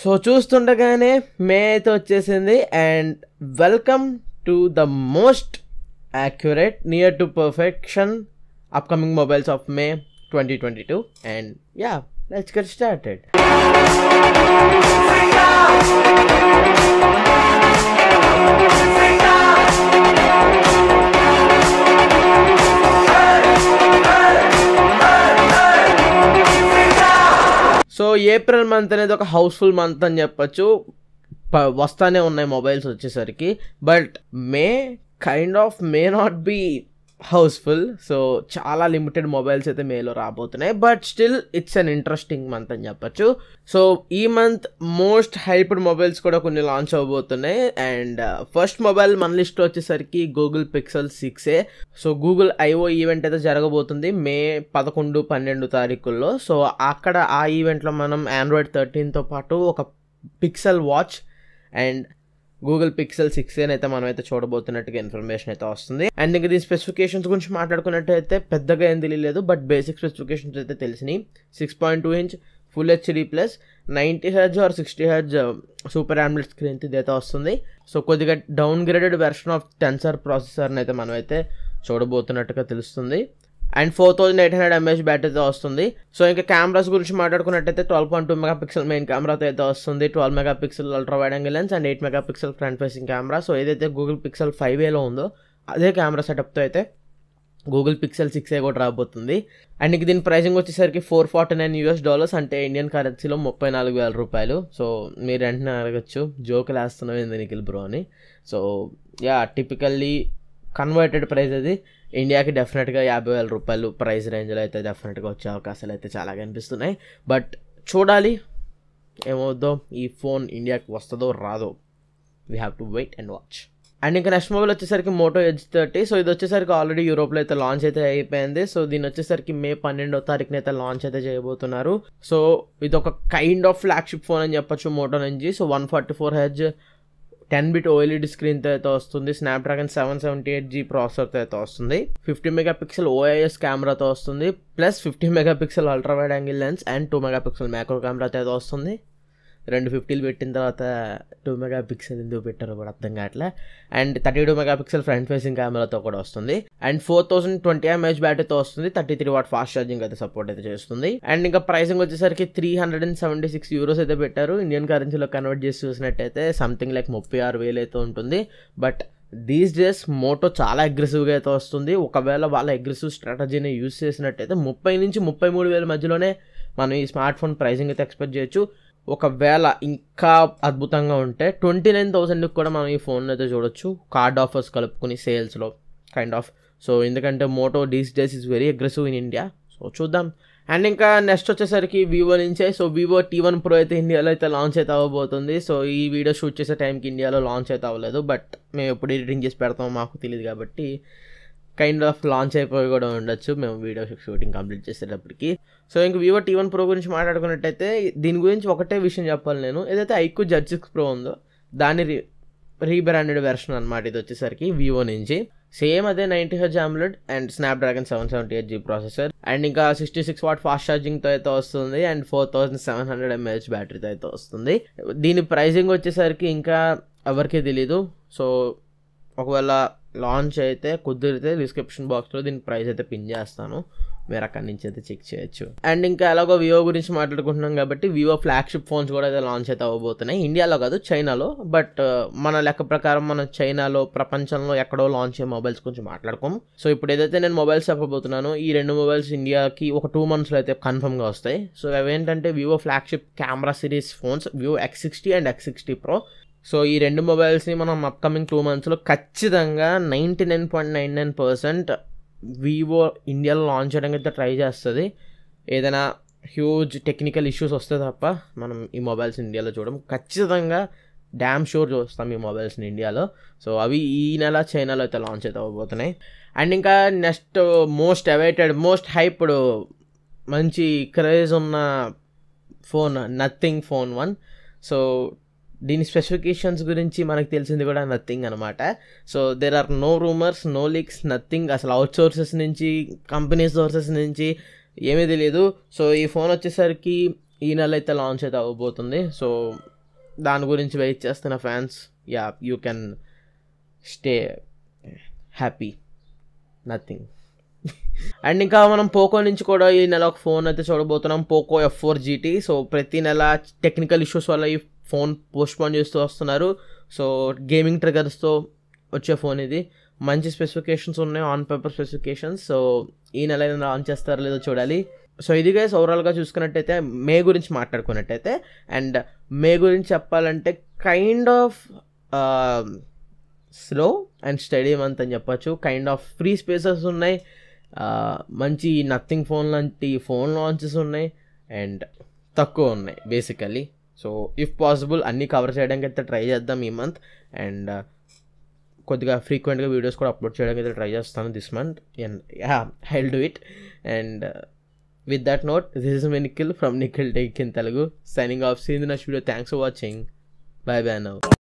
so చూస్తుండగానే May అయితే వచ్చేసింది and welcome to the most accurate near to perfection upcoming mobiles of May twenty twenty two and yeah let's get started so April month అనేది ఒక Housefull month అని చెప్పొచ్చు ప- వస్తానే ఉన్నాయి మొబైల్స్ వచ్చేసరికి but May kind of May not be housefull so చాలా limited mobiles అయితే మేలో రాబోతున్నాయి but still it's an interesting month అని చెప్పొచ్చు సో ఈ మంత్ మోస్ట్ హైప్డ్ మొబైల్స్ కూడా కొన్ని లాంచ్ అవబోతున్నాయి అండ్ ఫస్ట్ మొబైల్ మన లిస్ట్ వచ్చేసరికి గూగుల్ పిక్సెల్ సిక్సే సో గూగుల్ ఐఓ ఈవెంట్ అయితే జరగబోతుంది మే పదకొండు పన్నెండు తారీఖుల్లో సో అక్కడ ఆ ఈవెంట్లో మనం ఆండ్రాయిడ్ థర్టీన్తో పాటు ఒక pixel watch and Google Pixel six అయితే మనం అయితే చూడబోతున్నట్టుగా ఇన్ఫర్మేషన్ అయితే వస్తుంది అండ్ ఇంకా దీని స్పెసిఫికేషన్స్ గురించి మాట్లాడుకున్నట్టయితే పెద్దగా ఏం తెలియలేదు బట్ బేసిక్ స్పెసిఫికేషన్స్ అయితే తెలిసినాయి six point two inch full HD plus ninety hertz or sixty hertz super AMOLED screen ఇదైతే వస్తుంది సో కొద్దిగా downgraded version of Tensor ప్రాసెసర్ని అయితే మనం అయితే చూడబోతున్నట్టుగా తెలుస్తుంది and four thousand eight hundred mAh బ్యాటరీతో వస్తుంది సో ఇంకా కెమెరాస్ గురించి మాట్లాడుకున్నట్టయితే twelve point two megapixel main కెమెరాతో అయితే వస్తుంది twelve megapixel ultra wide angle lens and eight megapixel front facing camera so ఏదైతే గూగుల్ పిక్సెల్ ఫైవ్ ఏలో ఉందో అదే కెమెరా సెటప్తో అయితే గూగుల్ పిక్సెల్ సిక్స్ ఏ కూడా రాబోతుంది అండ్ ఇంక దీని ప్రైసింగ్ వచ్చేసరికి four forty nine US dollars అంటే ఇండియన్ కరెన్సీలో ముప్పై నాలుగు వేల రూపాయలు సో మీరు వెంటనే అడగచ్చు జోకులు వేస్తున్నావు ఏంది నిఖిల్ బ్రో అని so yeah typically converted price అది ఇండియాకి డెఫినెట్గా యాభై వేల రూపాయలు ప్రైస్ రేంజ్లో అయితే డెఫినెట్గా వచ్చే అవకాశాలు అయితే చాలా కనిపిస్తున్నాయి బట్ చూడాలి ఏమవుద్దో ఈ ఫోన్ ఇండియాకి వస్తుందో రాదో we have to wait and watch and ఇంకా నెక్స్ట్ మొబైల్ వచ్చేసరికి మోటో ఎడ్జ్ థర్టీ సో ఇది వచ్చేసరికి ఆల్రెడీ యూరోప్లో అయితే లాంచ్ అయితే అయిపోయింది సో దీని వచ్చేసరికి మే పన్నెండో తారీఖున అయితే లాంచ్ అయితే చేయబోతున్నారు సో ఇది ఒక కైండ్ ఆఫ్ ఫ్లాగ్షిప్ ఫోన్ అని చెప్పొచ్చు మోటో నుంచి so one forty four H ten bit OLED స్క్రీన్తో అయితే వస్తుంది Snapdragon seven seventy eight G ప్రాసెసర్తో అయితే వస్తుంది ఫిఫ్టీ మెగా పిక్సెల్ ఓఐఎస్ కెమెరాతో వస్తుంది plus fifty megapixel ultra wide angle lens and two megapixel macro కెమెరాతో అయితే వస్తుంది రెండు ఫిఫ్టీలు పెట్టిన తర్వాత టూ మెగా పిక్సెల్ ఎందుకు పెట్టారో కూడా అర్థం కావట్లే and thirty two megapixel front facing కెమెరాతో కూడా వస్తుంది and four thousand twenty mAh బ్యాటరీతో వస్తుంది thirty three watt fast charging అయితే సపోర్ట్ అయితే చేస్తుంది అండ్ ఇంకా ప్రైసింగ్ వచ్చేసరికి three hundred and seventy six euros అయితే పెట్టారు ఇండియన్ కరెన్సీలో కన్వర్ట్ చేసి చూసినట్టయితే సంథింగ్ లైక్ ముప్పై ఆరు వేలు అయితే ఉంటుంది బట్ దీస్ డేస్ మోటో చాలా అగ్రెసివ్గా అయితే వస్తుంది ఒకవేళ వాళ్ళ అగ్రెసివ్ స్ట్రాటజీని యూస్ చేసినట్టయితే ముప్పై నుంచి ముప్పై మూడు వేల మధ్యలోనే మనం ఈ స్మార్ట్ ఫోన్ ప్రైసింగ్ అయితే ఎక్స్పెక్ట్ చేయొచ్చు ఒకవేళ ఇంకా అద్భుతంగా ఉంటే ట్వంటీ నైన్ థౌసండ్కి కూడా మనం ఈ ఫోన్ అయితే చూడొచ్చు కార్డ్ ఆఫర్స్ కలుపుకుని సేల్స్లో కైండ్ ఆఫ్ సో ఎందుకంటే Moto these days is very aggressive in India so చూద్దాం అండ్ ఇంకా నెక్స్ట్ వచ్చేసరికి వివో నుంచే so Vivo T one pro అయితే ఇండియాలో అయితే లాంచ్ అయితే అవ్వబోతుంది సో ఈ వీడియో షూట్ చేసే టైంకి ఇండియాలో లాంచ్ అయితే అవ్వలేదు బట్ మేము ఎప్పుడు ఎడిటింగ్ చేసి పెడతామో మాకు తెలియదు కాబట్టి కైండ్ ఆఫ్ లాంచ్ అయిపోయి కూడా ఉండొచ్చు మేము వీడియో షూటింగ్ కంప్లీట్ చేసేటప్పటికి సో ఇంక వివో టీ వన్ ప్రో గురించి మాట్లాడుకున్నట్టయితే దీని గురించి ఒకటే విషయం చెప్పాలి నేను ఏదైతే ఐక్యూ జెడ్ సిక్స్ ప్రో ఉందో దాని రీ రీబ్రాండెడ్ వెర్షన్ అనమాట ఇది వచ్చేసరికి వివో నుంచి సేమ్ అదే ninety H AMOLED and Snapdragon seven seventy eight G processor and ఇంకా సిక్స్టీ సిక్స్ వాట్ ఫాస్ట్ ఛార్జింగ్తో అయితే వస్తుంది and four thousand seven hundred mAh బ్యాటరీతో అయితే వస్తుంది దీని ప్రైజింగ్ వచ్చేసరికి ఇంకా ఎవరికీ తెలీదు సో ఒకవేళ లాంచ్ అయితే కుదిరితే డిస్క్రిప్షన్ బాక్స్లో దీని ప్రైస్ అయితే పిన్ చేస్తాను మీరు అక్కడి నుంచి అయితే చెక్ చేయొచ్చు అండ్ ఇంకా ఎలాగో వివో గురించి మాట్లాడుకుంటున్నాం కాబట్టి వివో ఫ్లాగ్షిప్ ఫోన్స్ కూడా అయితే లాంచ్ అయితే అవ్వబోతున్నాయి ఇండియాలో కాదు చైనాలో బట్ మన లెక్క ప్రకారం మన చైనాలో ప్రపంచంలో ఎక్కడో లాంచ్ అయ్యే మొబైల్స్ గురించి మాట్లాడుకోము సో ఇప్పుడు ఏదైతే నేను మొబైల్స్ చెప్పబోతున్నానో ఈ రెండు మొబైల్స్ ఇండియాకి ఒక టూ మంత్స్లో అయితే కన్ఫర్మ్గా వస్తాయి సో అవేంటంటే Vivo flagship camera series phones Vivo X sixty and X sixty pro so ఈ రెండు మొబైల్స్ని మనం అప్కమింగ్ టూ మంత్స్లో ఖచ్చితంగా ninety nine point nine nine percent Vivo ఇండియాలో లాంచ్ చేయడానికి అయితే ట్రై చేస్తుంది ఏదైనా హ్యూజ్ టెక్నికల్ ఇష్యూస్ వస్తే తప్ప మనం ఈ మొబైల్స్ ఇండియాలో చూడడం ఖచ్చితంగా డ్యామ్ షూర్ చూస్తాం ఈ మొబైల్స్ని ఇండియాలో సో అవి ఈ నెల చైనాలో అయితే లాంచ్ అయితే అవ్వబోతున్నాయి అండ్ ఇంకా next most awaited most hyped మంచి క్రేజ్ ఉన్న phone Nothing phone one so దీని స్పెసిఫికేషన్స్ గురించి మనకు తెలిసింది కూడా నథింగ్ అనమాట so there are no rumours no leaks nothing అసలు అవుట్ సోర్సెస్ నుంచి కంపెనీ సోర్సెస్ నుంచి ఏమీ తెలియదు సో ఈ ఫోన్ వచ్చేసరికి ఈ నెల అయితే లాంచ్ అయితే అవ్వబోతుంది సో దాని గురించి వెయిట్ చేస్తున్న fans yeah you can stay happy Nothing and ఇంకా మనం పోకో నుంచి కూడా ఈ నెల ఒక ఫోన్ అయితే చూడబోతున్నాం Poco F four GT so ప్రతి నెల టెక్నికల్ ఇష్యూస్ వల్ల ఈ ఫోన్ పోస్ట్పోన్ చేస్తూ వస్తున్నారు సో గేమింగ్ ట్రిగర్స్తో వచ్చే ఫోన్ ఇది మంచి స్పెసిఫికేషన్స్ ఉన్నాయి ఆన్ పేపర్ స్పెసిఫికేషన్స్ సో ఈ నెల ఏదైనా లాంచ్ చేస్తారో లేదో చూడాలి సో ఇది గైస్ ఓవరాల్గా చూసుకున్నట్టయితే మే గురించి మాట్లాడుకున్నట్టయితే అండ్ మే గురించి చెప్పాలంటే kind of slow and steady month అని చెప్పొచ్చు కైండ్ ఆఫ్ ఫ్రీ స్పేసెస్ ఉన్నాయి ఆ, మంచి నథింగ్ ఫోన్ లాంటి ఫోన్ లాంచెస్ ఉన్నాయి అండ్ తక్కువ ఉన్నాయి బేసికల్లీ సో ఇఫ్ పాసిబుల్ అన్నీ కవర్ చేయడానికి అయితే ట్రై చేద్దాం ఈ మంత్ అండ్ కొద్దిగా ఫ్రీక్వెంట్గా వీడియోస్ కూడా అప్లోడ్ చేయడానికి అయితే ట్రై చేస్తాను this month and yeah I'll do it and with that note this is my Nikhil from Nikhil tech in Telugu signing off see in next video thanks for watching bye bye now